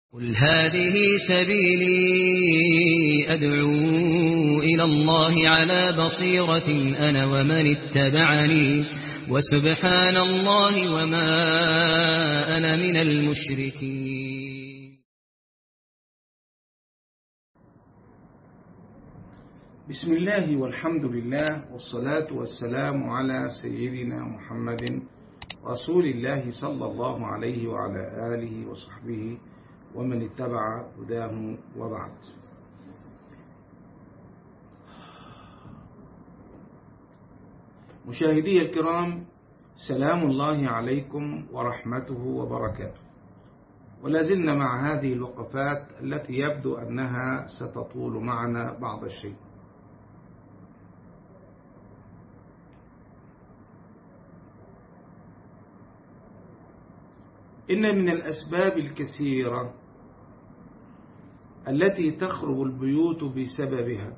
قل هذه سبيلي أدعو إلى الله على بصيرة أنا ومن اتبعني وسبحان الله وما أنا من المشركين بسم الله والحمد لله والصلاة والسلام على سيدنا محمد رسول الله صلى الله عليه وعلى آله وصحبه ومن اتبع هداه وبعد مشاهدي الكرام سلام الله عليكم ورحمته وبركاته ولا زلنا مع هذه الوقفات التي يبدو أنها ستطول معنا بعض الشيء إن من الأسباب الكثيرة التي تخرب البيوت بسببها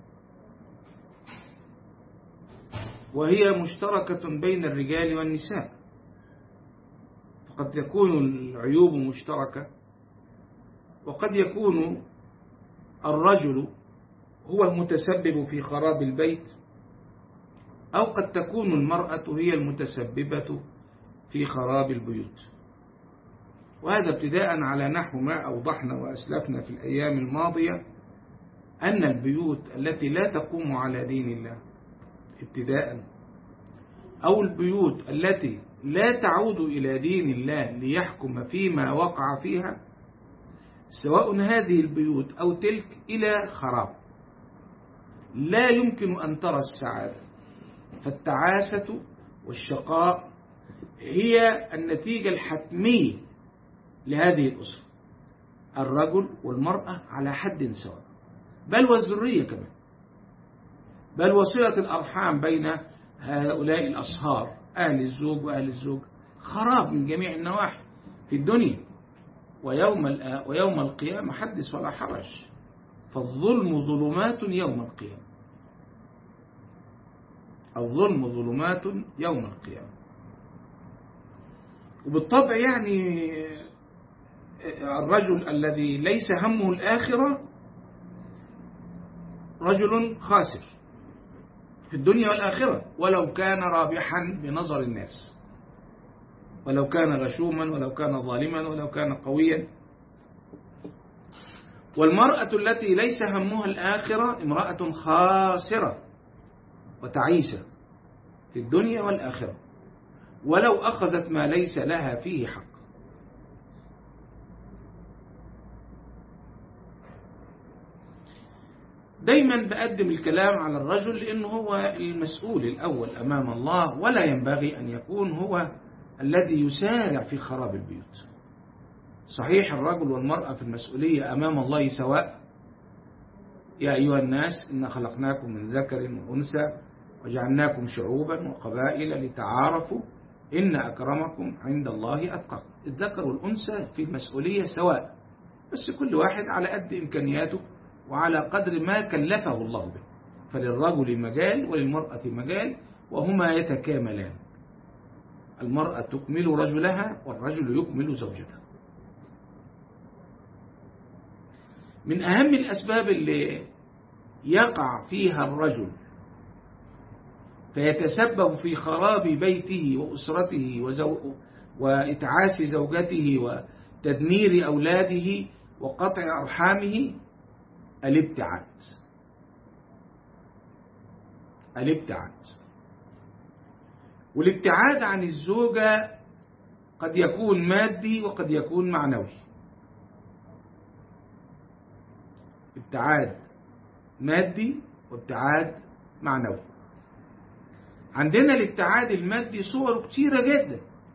وهي مشتركة بين الرجال والنساء فقد تكون العيوب مشتركة وقد يكون الرجل هو المتسبب في خراب البيت أو قد تكون المرأة هي المتسببة في خراب البيوت وهذا ابتداء على نحو ما أوضحنا وأسلفنا في الأيام الماضية أن البيوت التي لا تقوم على دين الله ابتداء أو البيوت التي لا تعود إلى دين الله ليحكم فيما وقع فيها سواء هذه البيوت أو تلك إلى خراب لا يمكن أن ترى السعادة فالتعاسة والشقاء هي النتيجة الحتمية لهذه الأسرة الرجل والمرأة على حد سواء بل والذرية كمان بل وصلة الأرحام بين هؤلاء الأصهار أهل الزوج وأهل الزوج خراب من جميع النواحي في الدنيا ويوم ويوم القيامة حدث ولا حرج فالظلم ظلمات يوم القيامة الظلم ظلمات يوم القيامة وبالطبع يعني الرجل الذي ليس همه الآخرة رجل خاسر في الدنيا والآخرة ولو كان رابحا بنظر الناس ولو كان غشوما ولو كان ظالما ولو كان قويا والمرأة التي ليس همها الآخرة امرأة خاسرة وتعيسة في الدنيا والآخرة ولو أخذت ما ليس لها فيه حق دايما بقدم الكلام على الرجل لأنه هو المسؤول الأول أمام الله ولا ينبغي أن يكون هو الذي يسارع في خراب البيوت صحيح الرجل والمرأة في المسؤولية أمام الله سواء يا أيها الناس إن خلقناكم من ذكر وأنثى وجعلناكم شعوبا وقبائل لتعارفوا إن أكرمكم عند الله أتقاكم الذكر والأنثى في المسؤولية سواء بس كل واحد على قد إمكانياته وعلى قدر ما كلفه الله به فللرجل مجال وللمرأة مجال وهما يتكاملان المرأة تكمل رجلها والرجل يكمل زوجته من أهم الأسباب اللي يقع فيها الرجل فيتسبب في خراب بيته وأسرته وزو... وإتعاس زوجته وتدمير أولاده وقطع أرحامه الابتعاد الابتعاد والابتعاد عن الزوجة قد يكون مادي وقد يكون معنوي ابتعاد مادي وابتعاد معنوي عندنا الابتعاد المادي صور كتيرة جدا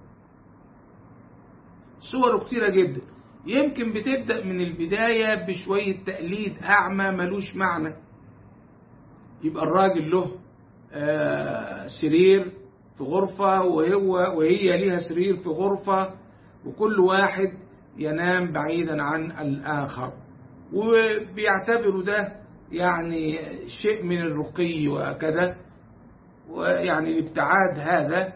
صور كتيرة جدا يمكن بتبدأ من البداية بشوية تقليد أعمى ملوش معنى يبقى الراجل له آه سرير في غرفة وهو وهي ليها سرير في غرفة وكل واحد ينام بعيدا عن الآخر وبيعتبروا ده يعني شيء من الرقي وكذا ويعني الابتعاد هذا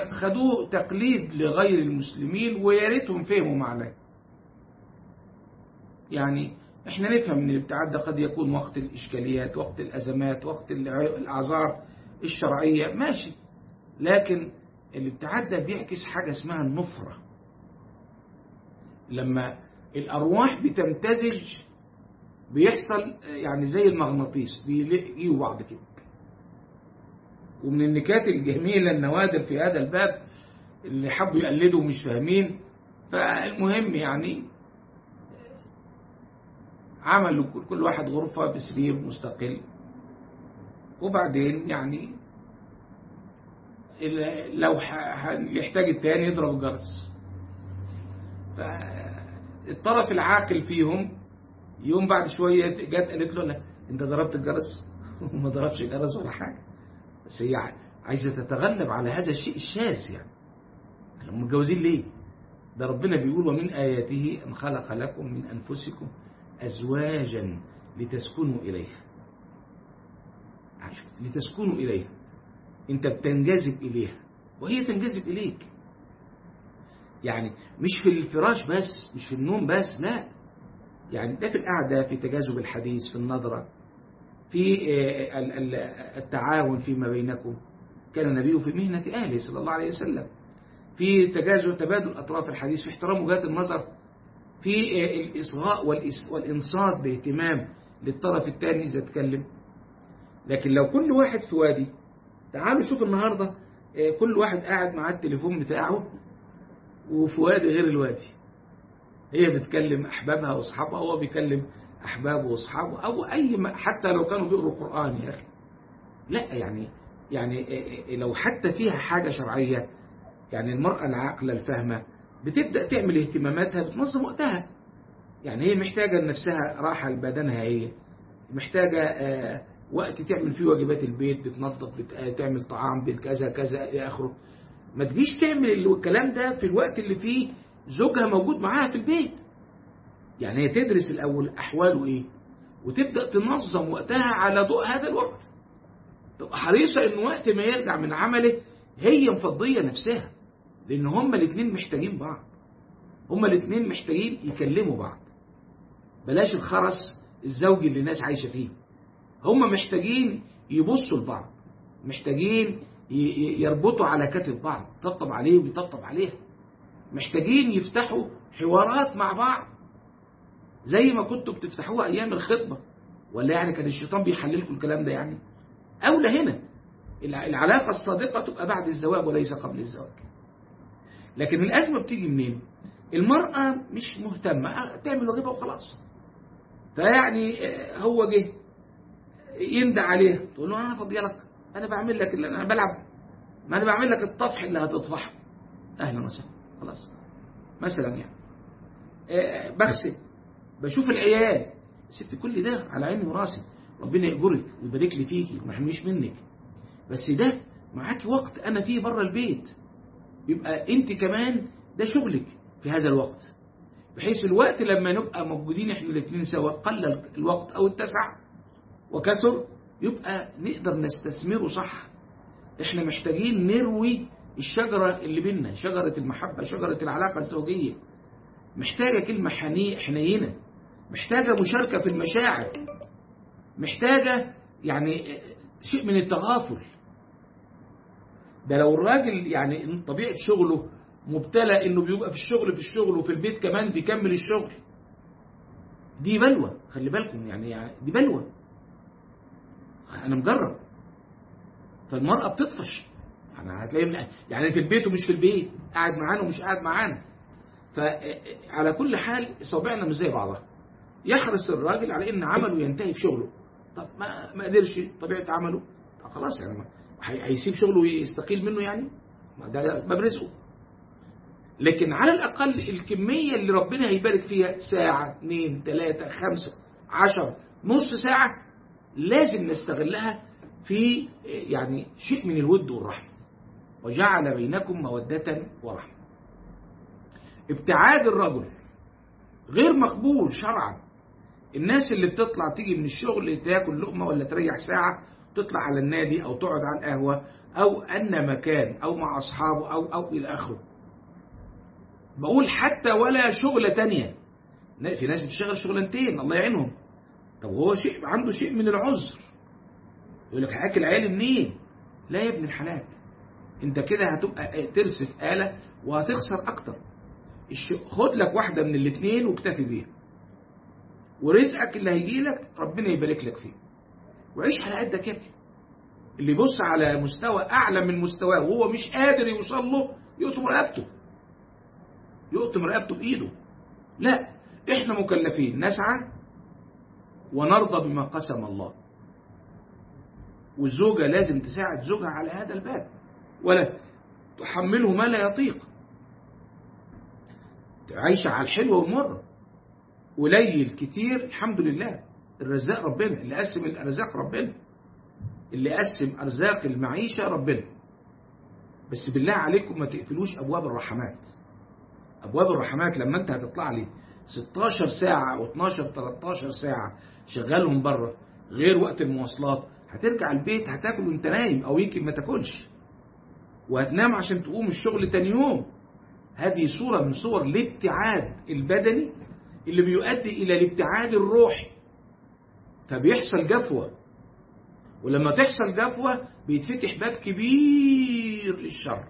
بيخدوه تقليد لغير المسلمين ويا ريتهم فهموا معناه يعني احنا نفهم ان الابتعاد ده قد يكون وقت الاشكاليات وقت الازمات وقت الاعذار الشرعيه ماشي لكن الابتعاد ده بيعكس حاجه اسمها النفره لما الارواح بتمتزج بيحصل يعني زي المغناطيس بيجيوا بعض كده ومن النكات الجميله النوادر في هذا الباب اللي حبوا يقلدوا مش فاهمين فالمهم يعني عملوا كل واحد غرفة بسرير مستقل وبعدين يعني لو يحتاج التاني يضرب الجرس فالطرف العاقل فيهم يوم بعد شوية جت قالت له لا انت ضربت الجرس وما ضربش الجرس ولا حاجة بس هي عايزة تتغلب على هذا الشيء الشاذ يعني هم متجوزين ليه ده ربنا بيقول ومن آياته أن خلق لكم من أنفسكم أزواجا لتسكنوا إليها لتسكنوا إليها أنت بتنجذب إليها وهي تنجذب إليك يعني مش في الفراش بس مش في النوم بس لا يعني ده في القعدة في تجاذب الحديث في النظرة في التعاون فيما بينكم كان النبي في مهنة أهله صلى الله عليه وسلم في تجاذب تبادل أطراف الحديث في احترام وجهات النظر في الإصغاء والإنصات باهتمام للطرف الثاني إذا اتكلم لكن لو كل واحد في وادي تعالوا شوف النهاردة كل واحد قاعد مع التليفون بتاعه وفي وادي غير الوادي هي بتكلم أحبابها وأصحابها هو بيكلم أحبابه وأصحابه أو أي حتى لو كانوا بيقروا قرآن يا أخي لا يعني يعني لو حتى فيها حاجة شرعية يعني المرأة العاقلة الفاهمة بتبدأ تعمل اهتماماتها بتنظم وقتها يعني هي محتاجة لنفسها راحة لبدنها هي محتاجة آه وقت تعمل فيه واجبات البيت بتنظف بت... تعمل طعام بيت كذا كذا إلى آخره ما تجيش تعمل الكلام ده في الوقت اللي فيه زوجها موجود معاها في البيت يعني هي تدرس الأول أحواله إيه وتبدأ تنظم وقتها على ضوء هذا الوقت تبقى حريصة إن وقت ما يرجع من عمله هي مفضية نفسها لأن هما الاثنين محتاجين بعض هما الاثنين محتاجين يكلموا بعض بلاش الخرس الزوجي اللي الناس عايشة فيه هما محتاجين يبصوا لبعض محتاجين يربطوا على كتف بعض تطبطب عليه ويطبطب عليها محتاجين يفتحوا حوارات مع بعض زي ما كنتوا بتفتحوها أيام الخطبة ولا يعني كان الشيطان بيحللكم الكلام ده يعني أولى هنا العلاقة الصادقة تبقى بعد الزواج وليس قبل الزواج لكن الأزمة بتيجي منين المرأة مش مهتمة تعمل واجبها وخلاص فيعني هو جه يندى عليها تقول له أنا فاضيه لك أنا بعمل لك اللي أنا بلعب ما أنا بعمل لك الطفح اللي هتطفحه أهلا وسهلا خلاص مثلا يعني بغسل بشوف العيال ست كل ده على عيني وراسي ربنا يأجرك ويبارك لي فيكي وما يحرمنيش منك بس ده معاكي وقت أنا فيه بره البيت يبقى أنت كمان ده شغلك في هذا الوقت بحيث الوقت لما نبقى موجودين احنا الاثنين سوا قل الوقت أو اتسع وكسر يبقى نقدر نستثمره صح احنا محتاجين نروي الشجرة اللي بينا شجرة المحبة شجرة العلاقة الزوجية محتاجة كلمة حنينة محتاجة مشاركة في المشاعر محتاجة يعني شيء من التغافل ده لو الراجل يعني طبيعة شغله مبتلى انه بيبقى في الشغل في الشغل وفي البيت كمان بيكمل الشغل دي بلوى خلي بالكم يعني, يعني دي بلوى انا مجرب فالمرأة بتطفش يعني هتلاقي يعني في البيت ومش في البيت قاعد معانا ومش قاعد معانا فعلى كل حال صوابعنا مش زي بعضها يحرص الراجل على ان عمله ينتهي في شغله طب ما ما قدرش طبيعه عمله خلاص يعني هيسيب شغله ويستقيل منه يعني ما ده باب رزقه لكن على الاقل الكميه اللي ربنا هيبارك فيها ساعه اثنين ثلاثه خمسه عشر نص ساعه لازم نستغلها في يعني شيء من الود والرحمه وجعل بينكم موده ورحمه ابتعاد الرجل غير مقبول شرعا الناس اللي بتطلع تيجي من الشغل تاكل لقمة ولا تريح ساعة تطلع على النادي أو تقعد على القهوة أو أن مكان أو مع أصحابه أو أو إلى آخره بقول حتى ولا شغلة تانية في ناس بتشتغل شغلانتين الله يعينهم طب هو شيء عنده شيء من العذر يقول لك هاكل عيالي منين لا يا ابن الحلال انت كده هتبقى ترسف آلة وهتخسر اكتر خد لك واحدة من الاثنين واكتفي بيها ورزقك اللي هيجي لك ربنا يبارك لك فيه وعيش على قدك يا ابني اللي يبص على مستوى اعلى من مستواه وهو مش قادر يوصل له يقطم رقبته يقطم رقبته بايده لا احنا مكلفين نسعى ونرضى بما قسم الله والزوجة لازم تساعد زوجها على هذا الباب ولا تحمله ما لا يطيق عايشة على الحلوة والمرة قليل كتير الحمد لله الرزاق ربنا اللي قسم الأرزاق ربنا اللي قسم أرزاق المعيشة ربنا بس بالله عليكم ما تقفلوش أبواب الرحمات أبواب الرحمات لما أنت هتطلع لي 16 ساعة أو 12 13 ساعة شغالهم بره غير وقت المواصلات هترجع البيت هتاكل وانت نايم أو يمكن ما تاكلش وهتنام عشان تقوم الشغل تاني يوم هذه صورة من صور الابتعاد البدني اللي بيؤدي إلى الابتعاد الروحي فبيحصل جفوة ولما تحصل جفوة بيتفتح باب كبير للشر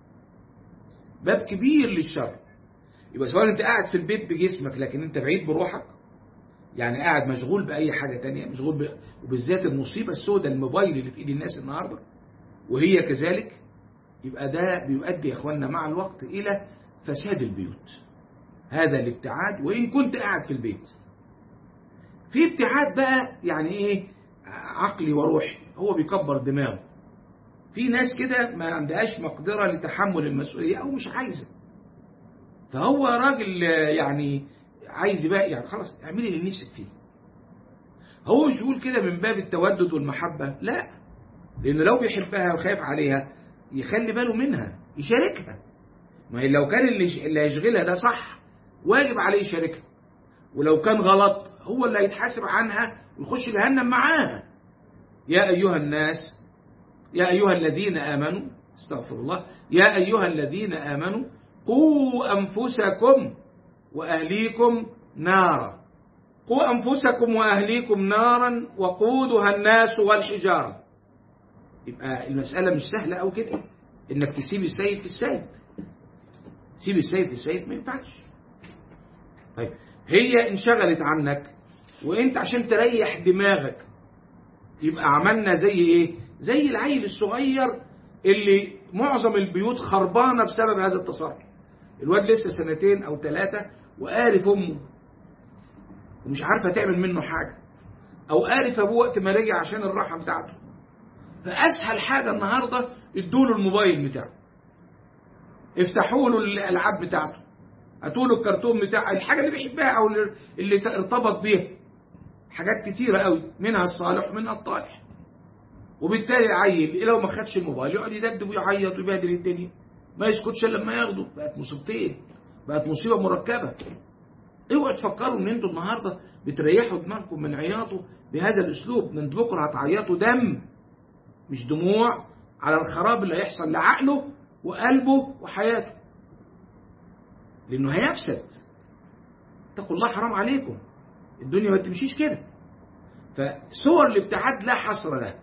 باب كبير للشر يبقى سواء انت قاعد في البيت بجسمك لكن انت بعيد بروحك يعني قاعد مشغول بأي حاجة تانية مشغول ب... وبالذات المصيبة السوداء الموبايل اللي في ايد الناس النهاردة وهي كذلك يبقى ده بيؤدي يا اخواننا مع الوقت الى فساد البيوت هذا الابتعاد وان كنت قاعد في البيت في ابتعاد بقى يعني ايه عقلي وروحي هو بيكبر دماغه في ناس كده ما عندهاش مقدرة لتحمل المسؤولية او مش عايزة فهو راجل يعني عايز بقى يعني خلاص اعملي اللي نفسك فيه هو مش بيقول كده من باب التودد والمحبة لا لأنه لو بيحبها وخايف عليها يخلي باله منها يشاركها ما هي لو كان اللي اللي هيشغلها ده صح واجب عليه يشاركها ولو كان غلط هو اللي هيتحاسب عنها ويخش جهنم معاها يا أيها الناس يا أيها الذين آمنوا استغفر الله يا أيها الذين آمنوا قوا أنفسكم وأهليكم نارا قوا أنفسكم وأهليكم نارا وقودها الناس والحجارة يبقى المسألة مش سهلة أو كده إنك تسيب السيد في السيد سيب السيد في السيد ما ينفعش طيب هي انشغلت عنك وانت عشان تريح دماغك يبقى عملنا زي ايه زي العيل الصغير اللي معظم البيوت خربانة بسبب هذا التصرف الواد لسه سنتين او ثلاثة وقارف امه ومش عارفة تعمل منه حاجة او قارف ابوه وقت ما رجع عشان الراحة بتاعته فاسهل حاجة النهاردة ادوله الموبايل بتاعه افتحوا له الالعاب بتاعته هاتوا له الكرتون بتاع الحاجة اللي بيحبها او اللي ارتبط بيها حاجات كتيرة قوي منها الصالح ومنها الطالح وبالتالي العيل لو ما خدش الموبايل يقعد يدبدب ويعيط ويبهدل الدنيا ما يسكتش الا لما ياخده بقت مصيبتين بقت مصيبة مركبة اوعوا تفكروا ان انتوا النهارده بتريحوا دماغكم من عياطه بهذا الاسلوب من بكره هتعيطوا دم مش دموع على الخراب اللي هيحصل لعقله وقلبه وحياته لانه هيفسد اتقوا الله حرام عليكم الدنيا ما تمشيش كده فصور الابتعاد لا حصر لها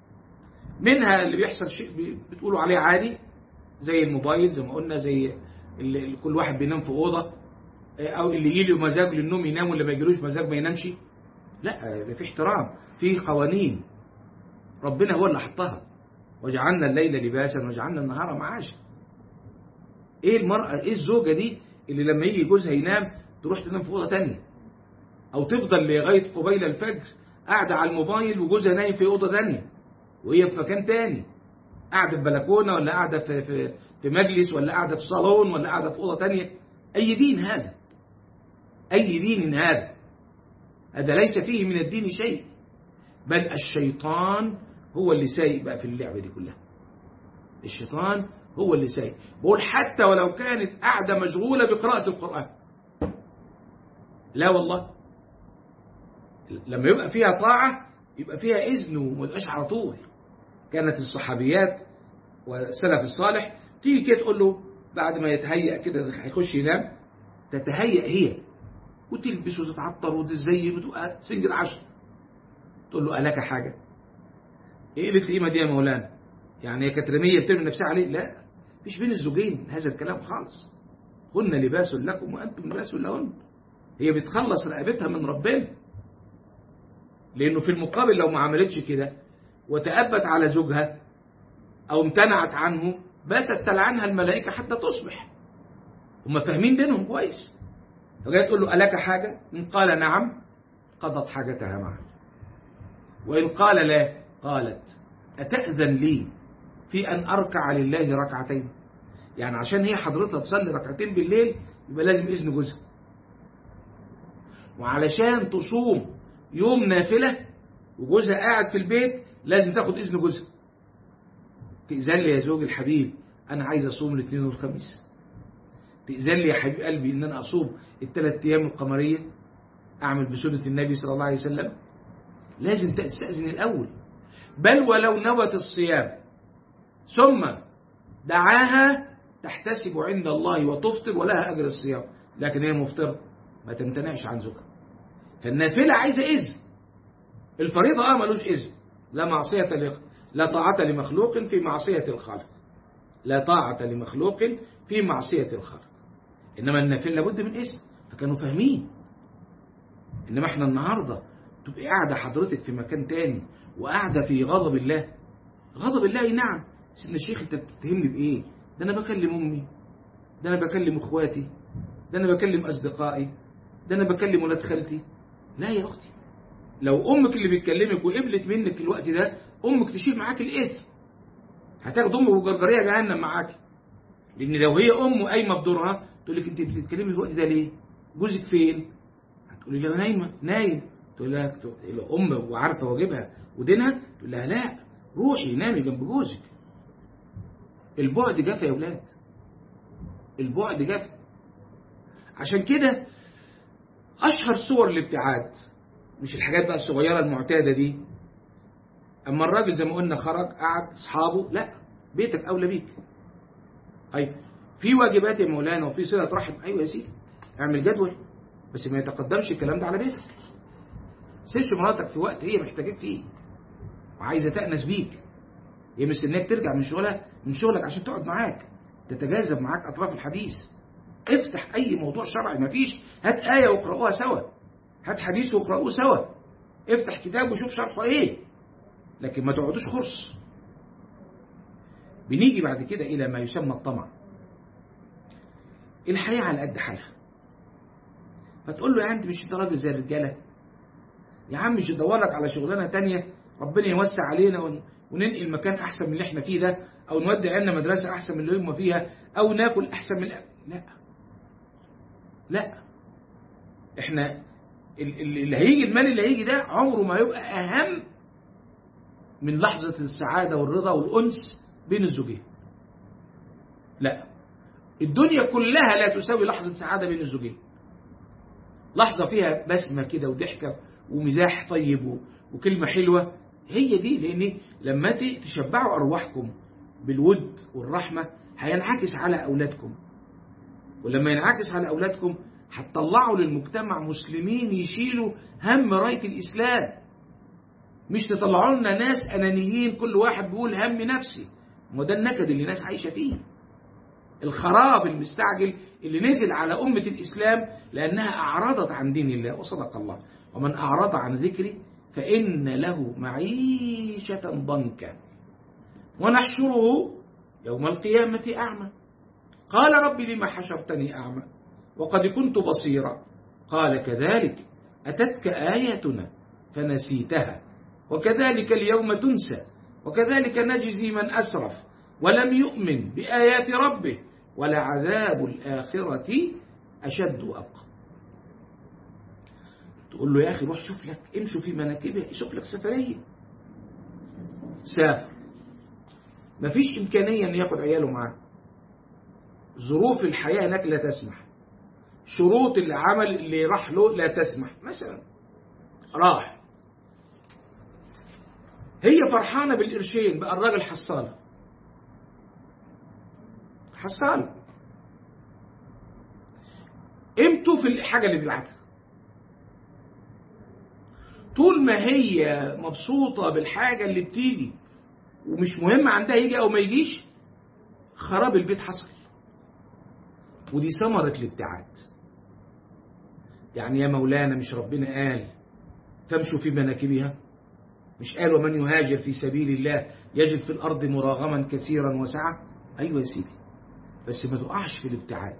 منها اللي بيحصل شيء بتقولوا عليه عادي زي الموبايل زي ما قلنا زي اللي كل واحد بينام في اوضه او اللي يجي له مزاج للنوم ينام واللي ما يجيلوش مزاج ما ينامش لا ده في احترام في قوانين ربنا هو اللي حطها وجعلنا الليل لباسا وجعلنا النهار معاشا ايه المرأة ايه الزوجة دي اللي لما يجي جوزها ينام تروح تنام في اوضه ثانيه او تفضل لغايه قبيل الفجر قاعده على الموبايل وجوزها نايم في اوضه ثانيه وهي في مكان تاني قاعده في بلكونه ولا قاعده في في في مجلس ولا قاعده في صالون ولا قاعده في اوضه ثانيه اي دين هذا اي دين هذا هذا ليس فيه من الدين شيء بل الشيطان هو اللي سايق بقى في اللعبه دي كلها الشيطان هو اللي سايق بقول حتى ولو كانت قاعده مشغوله بقراءه القران لا والله لما يبقى فيها طاعة يبقى فيها إذن وما تبقاش على طول كانت الصحابيات والسلف الصالح تيجي كده تقول له بعد ما يتهيأ كده هيخش ينام تتهيأ هي وتلبس وتتعطر وتزين وتبقى سنجل عشر تقول له ألك حاجة ايه قلت القيمة دي يا مولانا يعني هي كانت رمية بترمي نفسها عليه لا مفيش بين الزوجين هذا الكلام خالص هن لباس لكم وأنتم لباس لهن هي بتخلص رقبتها من ربنا لأنه في المقابل لو ما عملتش كده وتأبت على زوجها أو امتنعت عنه باتت تلعنها الملائكة حتى تصبح هم فاهمين دينهم كويس فجاي تقول له ألك حاجة إن قال نعم قضت حاجتها معه وإن قال لا قالت أتأذن لي في أن أركع لله ركعتين يعني عشان هي حضرتها تصلي ركعتين بالليل يبقى لازم إذن جوزها وعلشان تصوم يوم نافلة وجوزها قاعد في البيت لازم تاخد إذن جوزها تأذن لي يا زوجي الحبيب أنا عايز أصوم الاثنين والخميس تأذن لي يا حبيب قلبي إن أنا أصوم الثلاث أيام القمرية أعمل بسنة النبي صلى الله عليه وسلم لازم تستأذن الأول بل ولو نوت الصيام ثم دعاها تحتسب عند الله وتفطر ولها أجر الصيام لكن هي مفطرة ما تمتنعش عن زوجها فالنافلة عايزة إذن الفريضة آه ملوش إذن لا معصية لغ... لا طاعة لمخلوق في معصية الخالق لا طاعة لمخلوق في معصية الخالق إنما النافلة لابد من إذن فكانوا فاهمين إنما إحنا النهاردة تبقى قاعدة حضرتك في مكان تاني وقاعدة في غضب الله غضب الله نعم سيدنا الشيخ انت بتتهمني بايه ده انا بكلم امي ده انا بكلم اخواتي ده انا بكلم اصدقائي ده انا بكلم ولاد خالتي لا يا اختي لو امك اللي بتكلمك وقبلت منك الوقت ده امك تشيل معاك الاثم هتاخد امك وجرجريه جهنم معاك لان لو هي ام قايمه بدورها تقول لك انت بتتكلمي في الوقت ده ليه جوزك فين هتقولي لها نايمه نايم تقول لها ام وعارفه واجبها ودينها تقول لها لا روحي نامي جنب جوزك البعد جاف يا ولاد البعد جاف عشان كده اشهر صور الابتعاد مش الحاجات بقى الصغيره المعتاده دي اما الراجل زي ما قلنا خرج قعد اصحابه لا بيتك اولى بيك ايوه في واجبات يا مولانا وفي صله رحم ايوه يا سيدي اعمل جدول بس ما يتقدمش الكلام ده على بيتك سيبش مراتك في وقت هي محتاجاك فيه وعايزه تأنس بيك هي مستنياك ترجع من شغلها من شغلك عشان تقعد معاك تتجاذب معاك اطراف الحديث افتح اي موضوع شرعي مفيش هات آية واقرأوها سوا هات حديث واقرأوه سوا افتح كتاب وشوف شرحه ايه لكن ما تقعدوش خرص بنيجي بعد كده الى ما يسمى الطمع الحياة على قد حالها فتقول له يا عم انت مش انت راجل زي الرجاله يا عم مش ندورك على شغلانه تانية ربنا يوسع علينا ون... وننقل مكان احسن من اللي احنا فيه ده او نودي عيالنا مدرسه احسن من اللي هم فيها او ناكل احسن من لا لا احنا اللي هيجي المال اللي هيجي ده عمره ما يبقى اهم من لحظه السعاده والرضا والانس بين الزوجين لا الدنيا كلها لا تساوي لحظه سعاده بين الزوجين لحظه فيها بسمه كده وضحكه ومزاح طيب وكلمه حلوه هي دي لان لما تشبعوا ارواحكم بالود والرحمه هينعكس على اولادكم ولما ينعكس على اولادكم هتطلعوا للمجتمع مسلمين يشيلوا هم رايه الاسلام مش تطلعوا لنا ناس انانيين كل واحد بيقول هم نفسي ما ده النكد اللي الناس عايشه فيه الخراب المستعجل اللي نزل على أمة الإسلام لأنها أعرضت عن دين الله وصدق الله ومن أعرض عن ذكري فإن له معيشة ضنكا ونحشره يوم القيامة أعمى قال رب لما حشرتني أعمى وقد كنت بصيرا قال كذلك أتتك آياتنا فنسيتها وكذلك اليوم تنسى وكذلك نجزي من أسرف ولم يؤمن بآيات ربه ولعذاب الآخرة أشد وأبقى تقول له يا أخي روح شوف لك امشوا في مناكبها شوف لك سفرية سافر مفيش إمكانية أن ياخد عياله معاه ظروف الحياة هناك لا تسمح شروط العمل اللي راح له لا تسمح مثلا راح هي فرحانة بالقرشين بقى الراجل حصاله حصاله قيمته في الحاجة اللي بيبعتها طول ما هي مبسوطة بالحاجة اللي بتيجي ومش مهم عندها يجي أو ما يجيش خراب البيت حصل ودي ثمرة الابتعاد يعني يا مولانا مش ربنا قال تمشوا في مناكبها مش قال ومن يهاجر في سبيل الله يجد في الأرض مراغما كثيرا وسعة أيوة يا سيدي بس ما تقعش في الابتعاد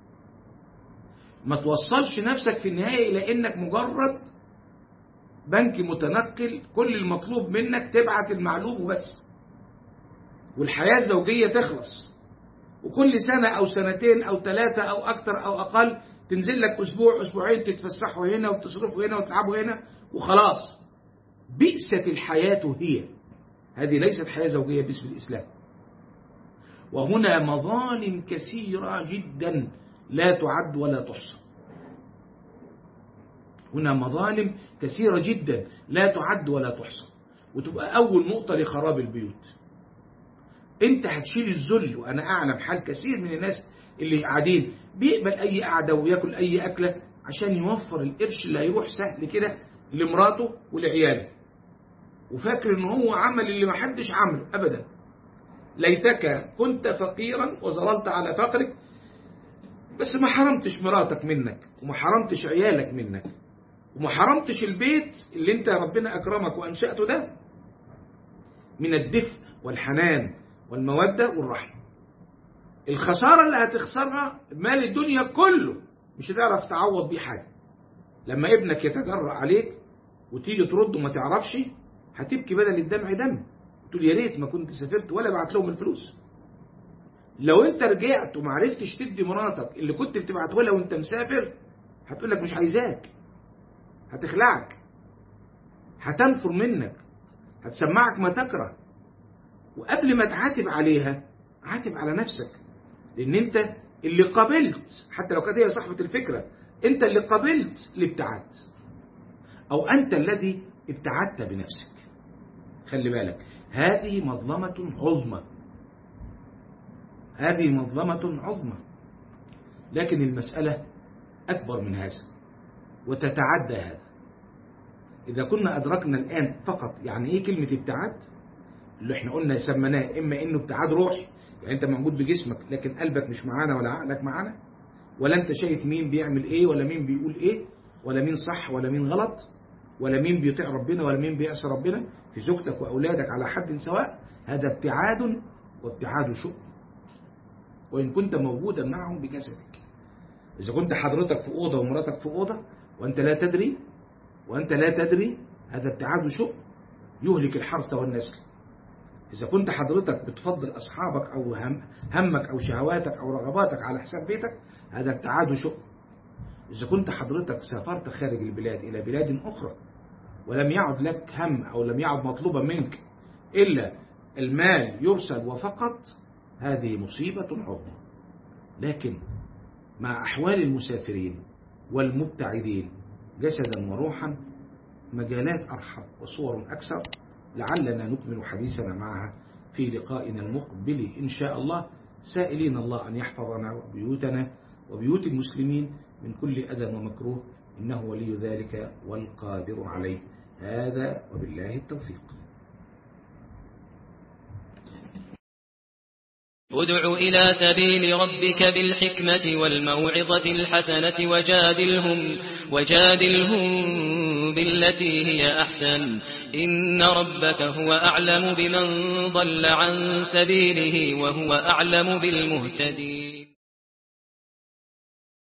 ما توصلش نفسك في النهاية إلى إنك مجرد بنك متنقل كل المطلوب منك تبعت المعلوم وبس والحياة الزوجية تخلص وكل سنة أو سنتين أو ثلاثة أو أكتر أو أقل تنزل لك أسبوع أسبوعين تتفسحوا هنا وتصرفوا هنا وتلعبوا هنا وخلاص بئست الحياة هي هذه ليست حياة زوجية باسم الإسلام وهنا مظالم كثيرة جدا لا تعد ولا تحصى هنا مظالم كثيرة جدا لا تعد ولا تحصى وتبقى أول نقطة لخراب البيوت انت هتشيل الذل وانا اعلم حال كثير من الناس اللي قاعدين بيقبل اي قعده وياكل اي اكله عشان يوفر القرش اللي هيروح سهل كده لمراته ولعياله وفاكر ان هو عمل اللي ما حدش عمله ابدا ليتك كنت فقيرا وظللت على فقرك بس ما حرمتش مراتك منك وما حرمتش عيالك منك وما حرمتش البيت اللي انت ربنا اكرمك وانشأته ده من الدفء والحنان والمودة والرحمة الخسارة اللي هتخسرها مال الدنيا كله مش هتعرف تعوض بيه حاجة لما ابنك يتجرأ عليك وتيجي ترد وما تعرفش هتبكي بدل الدمع دم تقول يا ريت ما كنت سافرت ولا بعت لهم الفلوس لو انت رجعت وما عرفتش تدي مراتك اللي كنت بتبعته لها وانت مسافر هتقول لك مش عايزاك هتخلعك هتنفر منك هتسمعك ما تكره وقبل ما تعاتب عليها عاتب على نفسك لان انت اللي قبلت حتى لو كانت هي صاحبة الفكرة انت اللي قبلت الابتعاد او انت الذي ابتعدت بنفسك خلي بالك هذه مظلمة عظمى هذه مظلمة عظمى لكن المسألة أكبر من هذا وتتعدى هذا إذا كنا أدركنا الآن فقط يعني إيه كلمة ابتعاد اللي احنا قلنا سميناه إما إنه ابتعاد روحي يعني أنت موجود بجسمك لكن قلبك مش معانا ولا عقلك معانا ولا أنت شايف مين بيعمل إيه ولا مين بيقول إيه ولا مين صح ولا مين غلط ولا مين بيطيع ربنا ولا مين بيعصي ربنا في زوجتك وأولادك على حد سواء هذا ابتعاد وابتعاد شؤم وإن كنت موجودا معهم بجسدك إذا كنت حضرتك في أوضة ومراتك في أوضة وأنت لا تدري وأنت لا تدري هذا ابتعاد شؤم يهلك الحرث والنسل إذا كنت حضرتك بتفضل أصحابك أو هم همك أو شهواتك أو رغباتك على حساب بيتك هذا ابتعاد شؤم إذا كنت حضرتك سافرت خارج البلاد إلى بلاد أخرى ولم يعد لك هم أو لم يعد مطلوبا منك إلا المال يرسل وفقط هذه مصيبة عظمى لكن مع أحوال المسافرين والمبتعدين جسدا وروحا مجالات أرحب وصور أكثر لعلنا نكمل حديثنا معها في لقائنا المقبل إن شاء الله سائلين الله أن يحفظنا وبيوتنا وبيوت المسلمين من كل أذى ومكروه إنه ولي ذلك والقادر عليه هذا وبالله التوفيق ادع إلى سبيل ربك بالحكمة والموعظة الحسنة وجادلهم, وجادلهم بالتي هي أحسن إن ربك هو أعلم بمن ضل عن سبيله وهو أعلم بالمهتدين